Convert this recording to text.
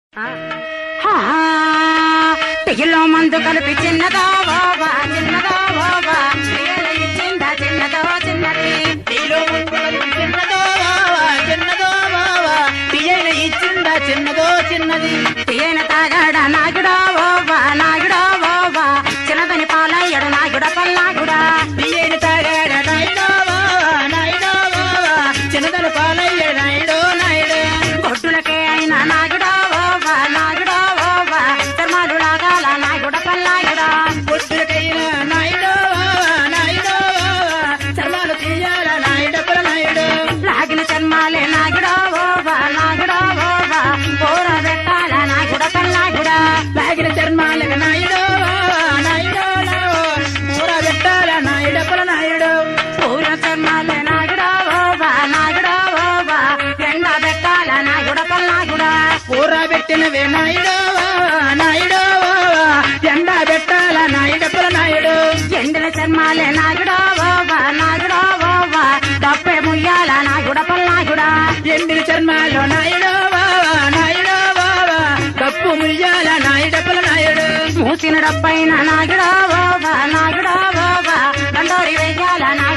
టిగిలో మందు కలిపి చిన్నదో ఓవా చిన్నదో ఓవా పిల్లలు ఇచ్చిందా చిన్నదో చిన్నది నీలో ముక్కులకు చిన్నదో వావా, చిన్నదో వావా, పియ్యన ఇచ్చిందా చిన్నదో చిన్నది తీయన తాగాడా నాగుడా ఓవా నాగుడా ఓవా చిన్నదని పాలయ్యడు నాగుడ పల్లాగుడా పియ్యని తాగాడ నాయుడో వావా, నాయుడో వావా, చిన్నదన పాలయ్య నాయుడో నాయుడు గొడ్డులకే అయినా నాగుడా ఓవా నాగుడా ఓవా చర్మాలు లాగాల నాగుడ పల్లాగుడా పొద్దులకైన నాయుడో వావా, నాయుడో వావా, చర్మాలు తీయాల నాయుడప్పుల నాయుడు లాగిన చర్మాలే నాగుడా ఓవా నాగుడా ఓవా పోర పెట్టాల నాగుడ పల్లాగుడా లాగిన చర్మాలకు నాయుడో వావా, నాయుడో నావో, మూర పెట్టాల నాయుడప్పుల నాయుడు పూల చర్మాలే నాగుడా ఓవా నాగుడా ఓవా ఎండ పెట్టాల నాగుడ పల్లాగుడా కూర పెట్టినవే నాయుడో వావా, నాయుడో వావా, ఎండ పెట్టాల నాయుడప్పుల నాయుడు ఎండిన చర్మాలే నాగుడా ఓవా నాగుడా ఓవా డప్పే ముయ్యాల నాగుడ పల్లాగుడా ఎండిన చర్మాలో నాయుడో వావా, నాయుడో వావా, కప్పు ముయ్యాల నాయుడప్పుల నాయుడు మూసిన డప్పైన నాగుడా ఓవా నాగుడా ఓవా దండోరి వెయ్యాల నా